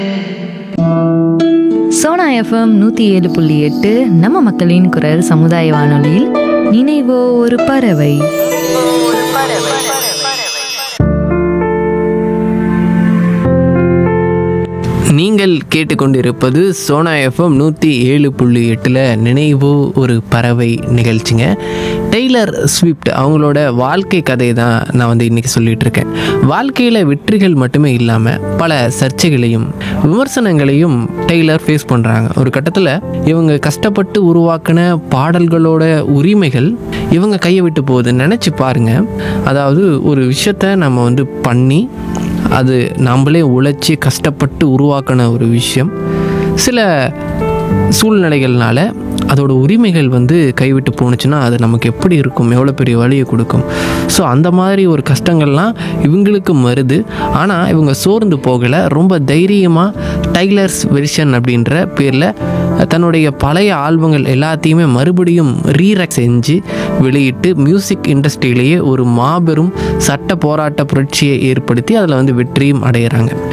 Sona FM நூற்றி ஏழு புள்ளி எட்டு நம்ம மக்களின் குரல் சமுதாய வானொலியில் நினைவோ ஒரு பறவை நீங்கள் கேட்டுக்கொண்டிருப்பது சோனா எஃப்எம் நூற்றி ஏழு புள்ளி எட்டில் நினைவு ஒரு பறவை நிகழ்ச்சிங்க டெய்லர் ஸ்விஃப்ட் அவங்களோட வாழ்க்கை கதையை தான் நான் வந்து இன்றைக்கி சொல்லிட்டு இருக்கேன் வாழ்க்கையில் வெற்றிகள் மட்டுமே இல்லாமல் பல சர்ச்சைகளையும் விமர்சனங்களையும் டெய்லர் ஃபேஸ் பண்ணுறாங்க ஒரு கட்டத்தில் இவங்க கஷ்டப்பட்டு உருவாக்கின பாடல்களோட உரிமைகள் இவங்க கையை விட்டு போகுது நினச்சி பாருங்க அதாவது ஒரு விஷயத்த நம்ம வந்து பண்ணி அது நம்மளே உழைச்சி கஷ்டப்பட்டு உருவாக்கின ஒரு விஷயம் சில சூழ்நிலைகள்னால அதோட உரிமைகள் வந்து கைவிட்டு போணுச்சுன்னா அது நமக்கு எப்படி இருக்கும் எவ்வளோ பெரிய வழியை கொடுக்கும் ஸோ அந்த மாதிரி ஒரு கஷ்டங்கள்லாம் இவங்களுக்கும் வருது ஆனால் இவங்க சோர்ந்து போகலை ரொம்ப தைரியமாக டைலர்ஸ் வெர்ஷன் அப்படின்ற பேரில் தன்னுடைய பழைய ஆல்பங்கள் எல்லாத்தையுமே மறுபடியும் ரீரக் செஞ்சு வெளியிட்டு மியூசிக் இண்டஸ்ட்ரியிலேயே ஒரு மாபெரும் சட்ட போராட்ட புரட்சியை ஏற்படுத்தி அதில் வந்து வெற்றியும் அடைகிறாங்க